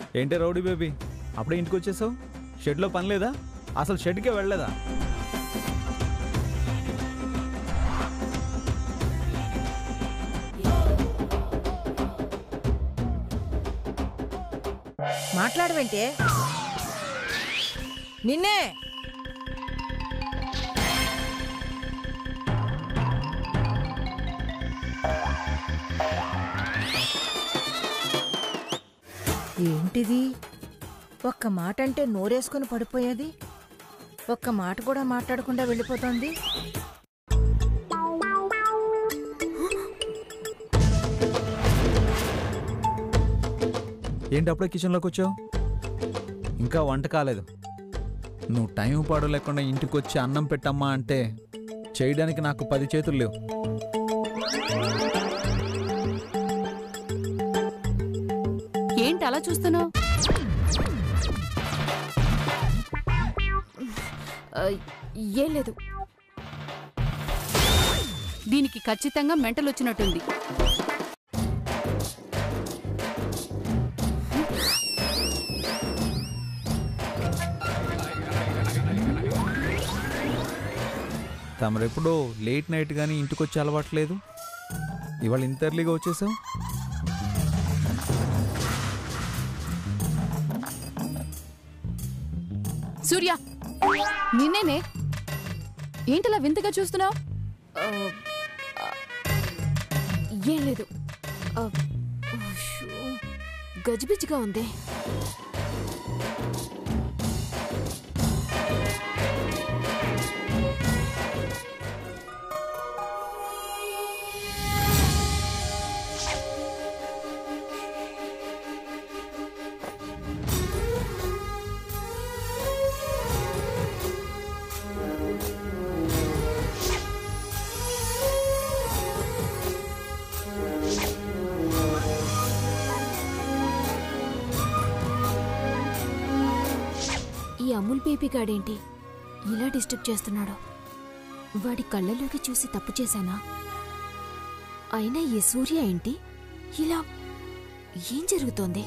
ఏంటే rowdy baby అప్పుడే ఇంటికి వచ్చేసావు షెడ్లో పని లేదా అసలు షెడ్కే వెళ్ళలేదా మాట్లాడవేంటే నిన్నే ఏంటిది ఒక్క మాట అంటే నోరేసుకుని పడిపోయేది ఒక్క మాట కూడా మాట్లాడకుండా వెళ్ళిపోతోంది ఏంటి అప్పుడే కిచెన్లోకి వచ్చావు ఇంకా వంట కాలేదు నువ్వు టైం పాడు లేకుండా ఇంటికి వచ్చి అన్నం పెట్టమ్మా అంటే చేయడానికి నాకు పది చేతులు లేవు ఏంటి అలా చూస్తున్నావు ఏం లేదు దీనికి ఖచ్చితంగా మెంటల్ వచ్చినట్టుంది తమరెప్పుడు లేట్ నైట్ కానీ ఇంటికి వచ్చి అలవాట్లేదు ఇవాళ ఇంత ఎర్లీగా వచ్చేసావు సూర్య నిన్నేనే ఏంటలా వింతగా చూస్తున్నావు ఏం లేదు ఆ, షూ, గజిబిజిగా ఉంది ఈ అమూల్ బేబీ గాడేంటి ఇలా డిస్టర్బ్ చేస్తున్నాడు వాడి కళ్ళలోకి చూసి తప్పు చేశానా అయినా ఈ సూర్య ఏంటి ఇలా ఏం జరుగుతోంది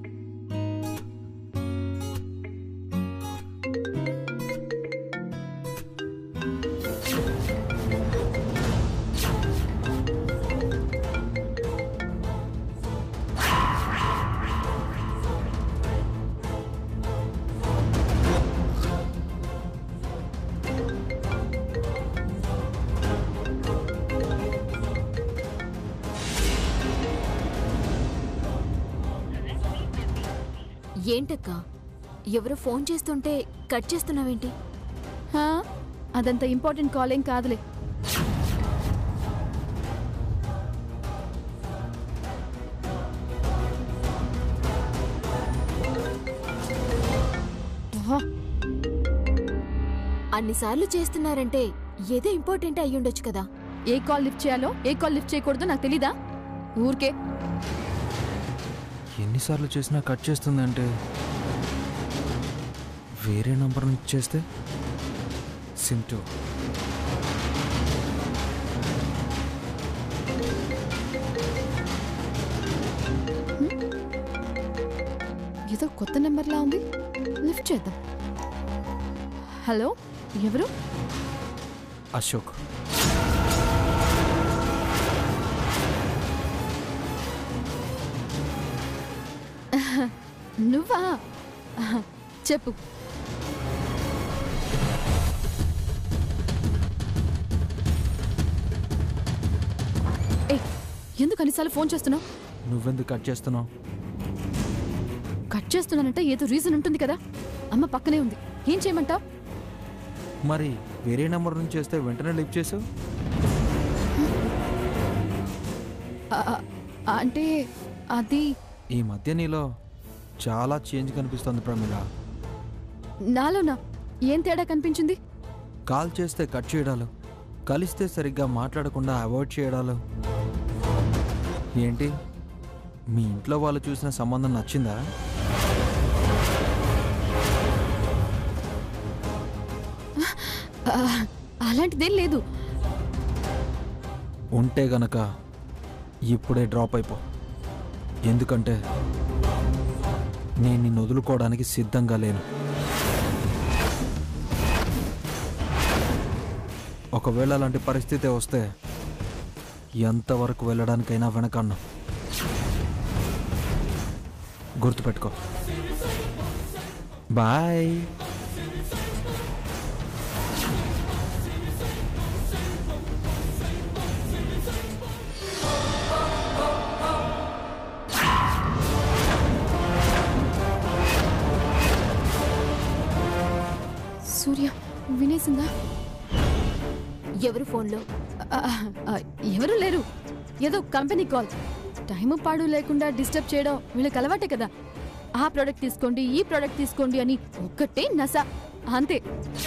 ఏంటక్క ఎవరో ఫోన్ చేస్తుంటే కట్ చేస్తున్నావేంటి హా? అదంత ఇంపార్టెంట్ కాల్ ఏం కాదులే ఓహో, అన్నిసార్లు చేస్తున్నారంటే ఏదో ఇంపార్టెంట్ అయ్యుండొచ్చు కదా ఏ కాల్ లిఫ్ట్ చేయాలో ఏ కాల్ లిఫ్ట్ చేయకూడదో నాకు తెలీదా ఊరికే ఎన్నిసార్లు చేసినా కట్ చేస్తుందంటే వేరే నంబర్ నుంచి చేస్తే సింటూ ఏదో కొత్త నెంబర్లా ఉంది లిఫ్ట్ చేద్దాం హలో ఎవరు అశోక్ నువ్వా ఆహా, చెప్పు ఏ ఎందుకు అన్నిసార్లు ఫోన్ చేస్తున్నావు నువ్వెందుకు కట్ చేస్తున్నావు కట్ చేస్తున్నానంటే ఏదో రీజన్ ఉంటుంది కదా అమ్మ పక్కనే ఉంది ఏం చేయమంటావు మరి వేరే నంబర్ నుంచి చేస్తే వెంటనే లిఫ్ట్ చేసావు అంటే అది ఈ మధ్య నీలో చాలా చేంజ్ కనిపిస్తుంది ప్రమిళ నాలోనా ఏం తేడా కనిపించింది కాల్ చేస్తే కట్ చేయడాలు కలిస్తే సరిగ్గా మాట్లాడకుండా అవాయిడ్ చేయడాలు ఏంటి మీ ఇంట్లో వాళ్ళు చూసిన సంబంధం నచ్చిందా ఆ, అలాంటిదేం లేదు ఉంటే గనక ఇప్పుడే డ్రాప్ అయిపో ఎందుకంటే నేను నిన్ను వదులుకోవడానికి సిద్ధంగా లేను ఒకవేళ అలాంటి పరిస్థితి వస్తే ఎంతవరకు వెళ్ళడానికైనా వెనకన్నా గుర్తుపెట్టుకో బాయ్ సూర్య వినేసిందా ఎవరు ఫోన్లో ఆ, ఆ, ఎవరు లేరు ఏదో కంపెనీ కాల్ టైం పాడు లేకుండా డిస్టర్బ్ చేయడం వీళ్ళకి అలవాటే కదా ఆ ప్రోడక్ట్ తీసుకోండి ఈ ప్రోడక్ట్ తీసుకోండి అని ఒక్కటే నస అంతే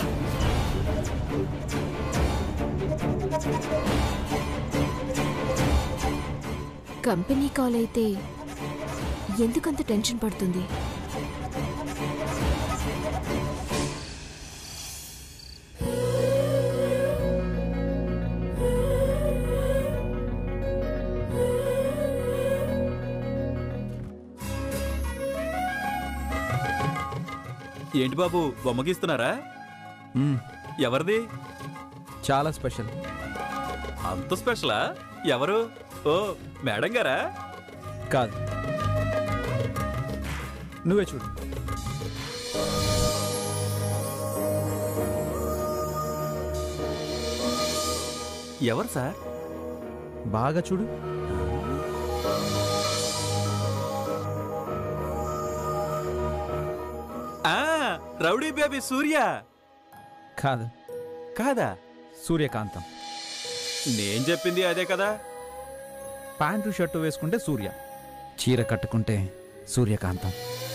కంపెనీ కాల్ అయితే ఎందుకంత టెన్షన్ పడుతుంది ఏంటి బాబు బొమ్మగిస్తున్నారా మ్మ్, ఎవరిది చాలా స్పెషల్ అంత స్పెషలా ఎవరు ఓ మేడం గారా కాదు నువ్వే చూడు ఎవరు సార్ బాగా చూడు ఆ రౌడీ బేబీ సూర్య కాదు కాదా సూర్యకాంతం నేను చెప్పింది అదే కదా ప్యాంటు షర్టు వేసుకుంటే సూర్య చీర కట్టుకుంటే సూర్యకాంతం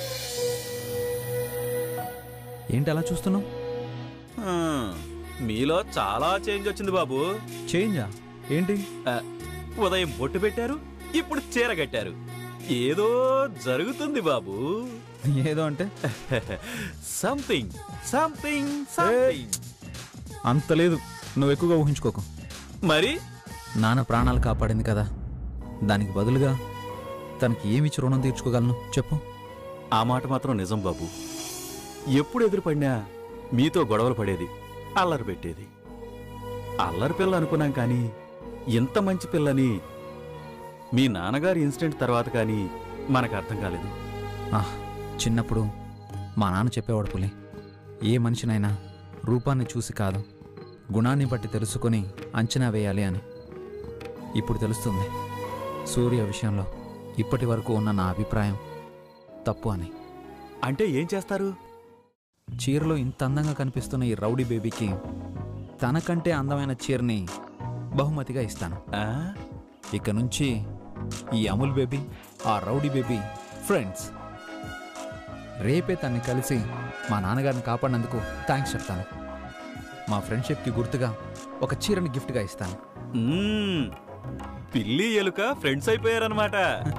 ఏంటి అలా చూస్తున్నావు హ్మ్, మీలో చాలా చేంజ్ వచ్చింది బాబు చేంజా ఏంటి ఆ, ఉదయం బొట్టు పెట్టారు ఇప్పుడు చీర కట్టారు ఏదో జరుగుతుంది బాబు ఏదో అంటే సంథింగ్ సంథింగ్ సంథింగ్ అంత లేదు నువ్వు ఎక్కువగా ఊహించుకోకు మరి నాన్న ప్రాణాలు కాపాడింది కదా దానికి బదులుగా తనకి ఏమిచ్చి రుణం తీర్చుకోగలను చెప్పు ఆ మాట మాత్రం నిజం బాబు ఎప్పుడు ఎదురుపడినా మీతో గొడవలు పడేది అల్లరి పెట్టేది అల్లరి పిల్ల అనుకున్నాం కానీ ఇంత మంచి పిల్లని మీ నాన్నగారి ఇన్సిడెంట్ తర్వాత కానీ మనకు అర్థం కాలేదు ఆహ్ చిన్నప్పుడు మా నాన్న చెప్పేవాడు పులి ఏ మనిషినైనా రూపాన్ని చూసి కాదు గుణాన్ని బట్టి తెలుసుకొని అంచనా వేయాలి అని ఇప్పుడు తెలుస్తుంది సూర్య విషయంలో ఇప్పటి వరకు ఉన్న నా అభిప్రాయం తప్పు అని అంటే ఏం చేస్తారు చీరలో ఇంత అందంగా కనిపిస్తున్న ఈ రౌడీ బేబీకి తనకంటే అందమైన చీరని బహుమతిగా ఇస్తాను ఆ? ఇక నుంచి ఈ అముల్ బేబీ ఆ రౌడీ బేబీ ఫ్రెండ్స్ రేపే తన్ని కలిసి మా నాన్నగారిని కాపాడినందుకు థ్యాంక్స్ చెప్తాను మా ఫ్రెండ్షిప్కి గుర్తుగా ఒక చీరని గిఫ్ట్గా ఇస్తాను మ్మ్. పిల్లి ఎలుక ఫ్రెండ్స్ అయిపోయారనమాట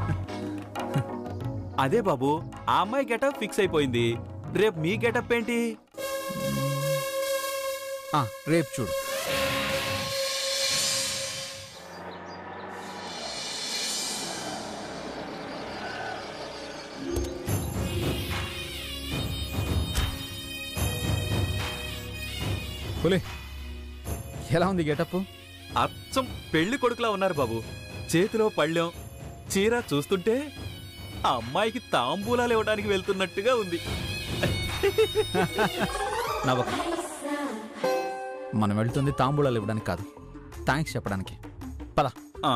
అదే బాబు ఆ అమ్మాయి గెటప్ ఫిక్స్ అయిపోయింది రేపు మీ గెటప్ ఏంటి ఆ, రేపు చూడు పులి ఎలా ఉంది గెటప్ అచ్చం పెళ్లి కొడుకులా ఉన్నారు బాబు చేతిలో పళ్ళెం చీర చూస్తుంటే ఆ అమ్మాయికి తాంబూలాలు ఇవ్వడానికి వెళ్తున్నట్టుగా ఉంది నవ్వక మనం వెళ్తుంది తాంబూలాలు ఇవ్వడానికి కాదు థ్యాంక్స్ చెప్పడానికి పద ఆ,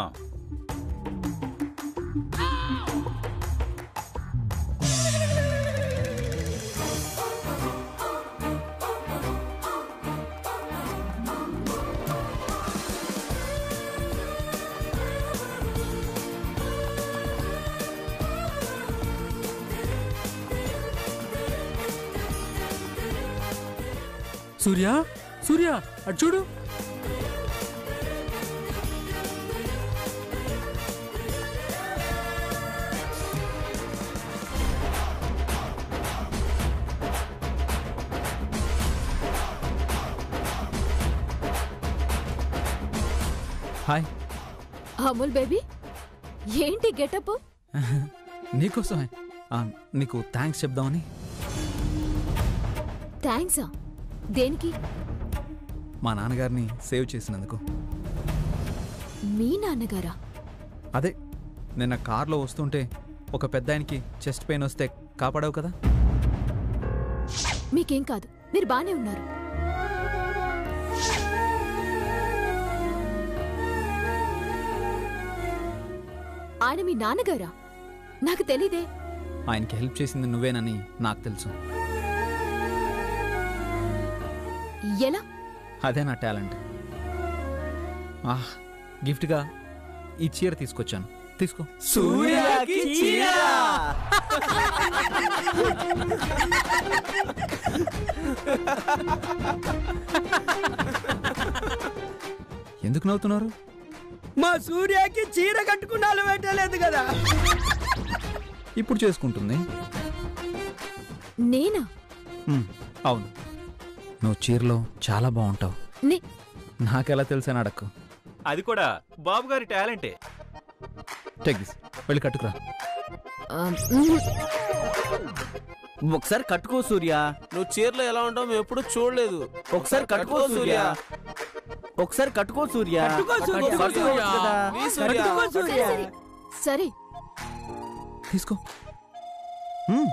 సూర్య సూర్య అటు చూడు హాయ్ అమూల్ బేబీ ఏంటి గెటప్ నీకోసమే ఆ, నీకు థ్యాంక్స్ చెప్దామని థ్యాంక్సా దేనికి మా నాన్నగారిని సేవ్ చేసినందుకు మీ నాన్నగారా అదే నిన్న కార్లో వస్తుంటే ఒక పెద్ద ఆయనకి చెస్ట్ పెయిన్ వస్తే కాపాడావు కదా మీకేం కాదు మీరు బానే ఉన్నారు ఆయన మీ నాన్నగారా నాకు తెలీదే ఆయనకి హెల్ప్ చేసింది నువ్వేనని నాకు తెలుసు ఎలా అదే నా టాలెంట్ ఆహ్ గిఫ్ట్గా ఈ చీర తీసుకొచ్చాను తీసుకో సూర్యకి చీర ఎందుకు నవ్వుతున్నారు మా సూర్యకి చీర కట్టుకున్నాళ్ళు పెట్టలేదు కదా ఇప్పుడు చేసుకుంటుంది నేనా ఉమ్, అవును నువ్వు చీరలో చాలా బాగుంటావు నే నాకెలా తెలుసని అడక్కు అది కూడా బాబు గారి టాలెంటే టేక్ దిస్ వెళ్ళి కట్టుకురా ఆ, మ్మ్. ఒకసారి కట్టుకో సూర్య నువ్వు చీరలో ఎలా ఉంటావు మేము ఎప్పుడు చూడలేదు ఒకసారి కట్టుకో సూర్య ఒకసారి కట్టుకో సూర్య కట్టుకో సూర్య. కట్టుకోవచ్చు కదా. ప్లీజ్ సూర్య. కట్టుకో సరే సూర్య సరే సరే తీసుకో ఉమ్,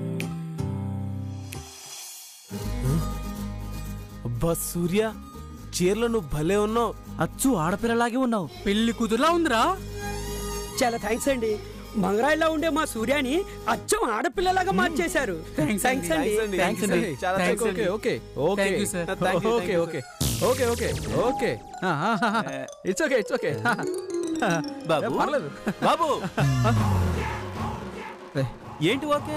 అబ్బా సూర్య చీరలో నువ్వు భలే ఉన్నావు అచ్చు ఆడపిల్లలాగే ఉన్నావు పెళ్లి కూతురులా ఉందిరా చాలా థ్యాంక్స్ అండి మంగరాయిలా ఉండే మా సూర్యాని అచ్చం ఆడపిల్లలాగా మార్చేశారు థ్యాంక్స్ అండి థ్యాంక్స్ అండి చాలా thanks okay okay Thank you, sir. Thank you, okay thank you, okay okay okay okay it's okay it's okay బాబు పర్లేదు బాబు ఏ. ఏంటి ఓకే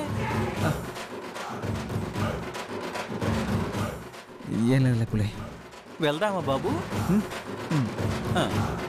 ఏం లేదు పులే వెళ్దామా బాబు ఆ.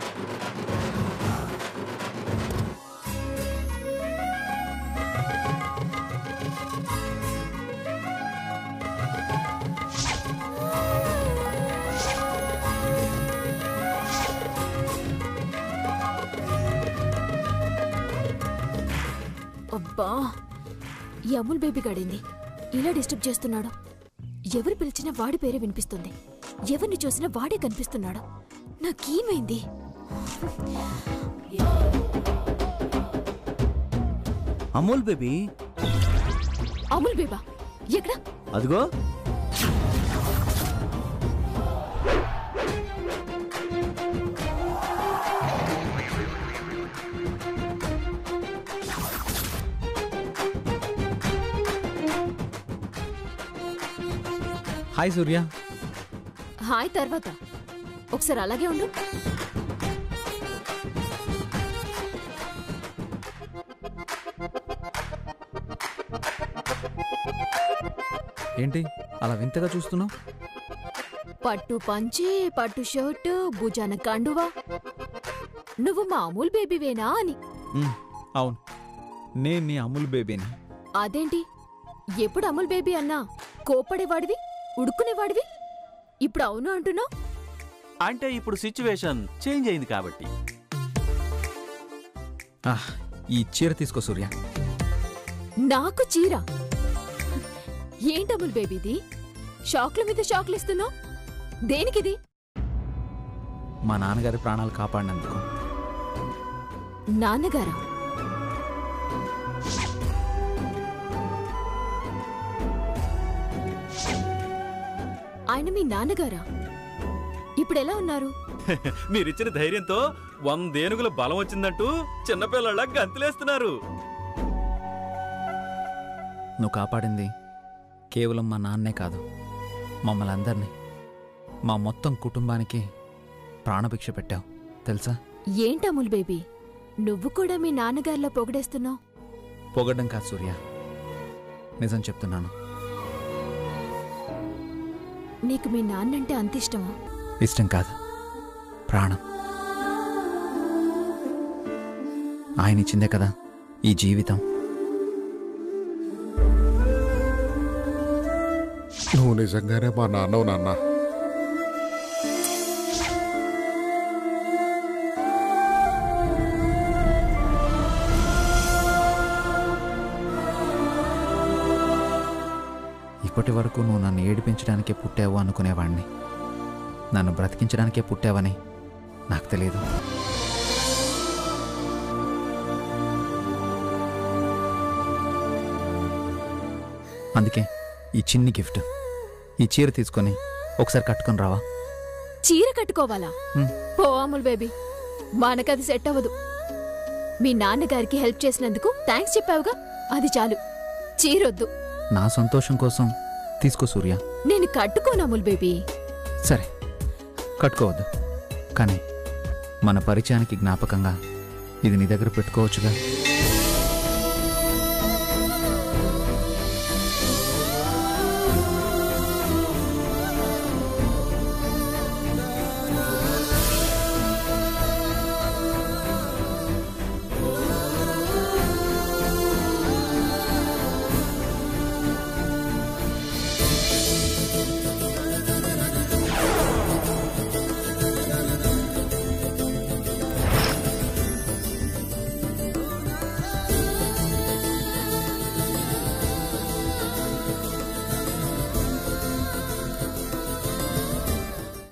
అబ్బా ఈ అమూల్ బేబీ గడింది ఇలా డిస్టర్బ్ చేస్తున్నాడు ఎవరు పిలిచినా వాడి పేరే వినిపిస్తుంది ఎవరిని చూసినా వాడే కనిపిస్తున్నాడు నాకేమైంది అమూల్ బేబీ అమూల్ బేబా ఎక్కడ అదిగో హాయ్ సూర్య హాయ్ తర్వాత ఒకసారి అలాగే ఉండు ఏంటి అలా వింతగా చూస్తున్నావు పట్టు పంచి పట్టు షర్ట్ భుజాన కండువా నువ్వు మా అమూల్ బేబీవేనా అని అవును నేను నీ అమూల్ బేబీని అదేంటి ఎప్పుడు అమూల్ బేబీ అన్నా కోపడేవాడివి ఉడుకునేవాడివి ఇప్పుడు అవును అంటున్నావు అంటే ఇప్పుడు సిచ్యువేషన్ చేంజ్ అయింది కాబట్టి ఆహ్, ఈ చీర తీసుకో సూర్య నాకు చీర ఏంటి అమూల్ బేబీది షాక్ల మీద షాక్లు ఇస్తున్నావు దేనికిది మా నాన్నగారి ప్రాణాలు కాపాడినందుకు నాన్నగారా ఆయన మీ నాన్నగారా ఇప్పుడు ఎలా ఉన్నారు మీరిచ్చిన ధైర్యంతో వందేనుగుల బలం వచ్చిందంటూ చిన్నపిల్లల గంతులేస్తున్నారు నువ్వు కాపాడింది కేవలం మా నాన్నే కాదు మమ్మల్ని అందరినీ మా మొత్తం కుటుంబానికి ప్రాణభిక్ష పెట్టావు తెలుసా ఏంటి అమూల్ బేబీ నువ్వు కూడా మీ నాన్నగారిలో పొగడేస్తున్నావు పొగడ్డం కాదు సూర్య నిజం చెప్తున్నాను నీకు మీ నాన్నంటే అంత ఇష్టమా ఇష్టం కాదు ప్రాణం ఆయన ఇచ్చిందే కదా ఈ జీవితం నువ్వు నిజంగానే మా నాన్నవు నాన్న ఇప్పటి వరకు నువ్వు నన్ను ఏడిపించడానికే పుట్టావు అనుకునేవాణ్ణి నన్ను బ్రతికించడానికే పుట్టావని నాకు తెలియదు అందుకే ఈ చిన్ని గిఫ్ట్ ఈ చీర తీసుకొని ఒకసారి కట్టుకొని రావా చీర కట్టుకోవాలా హ్మ్. పో అమూల్ బేబీ మనకది సెట్ అవ్వదు మీ నాన్నగారికి హెల్ప్ చేసినందుకు థ్యాంక్స్ చెప్పావుగా అది చాలు చీరొద్దు నా సంతోషం కోసం తీసుకో సూర్య నేను కట్టుకోను అమూల్ బేబీ సరే కట్టుకోవద్దు కానీ మన పరిచయానికి జ్ఞాపకంగా ఇది నీ దగ్గర పెట్టుకోవచ్చుగా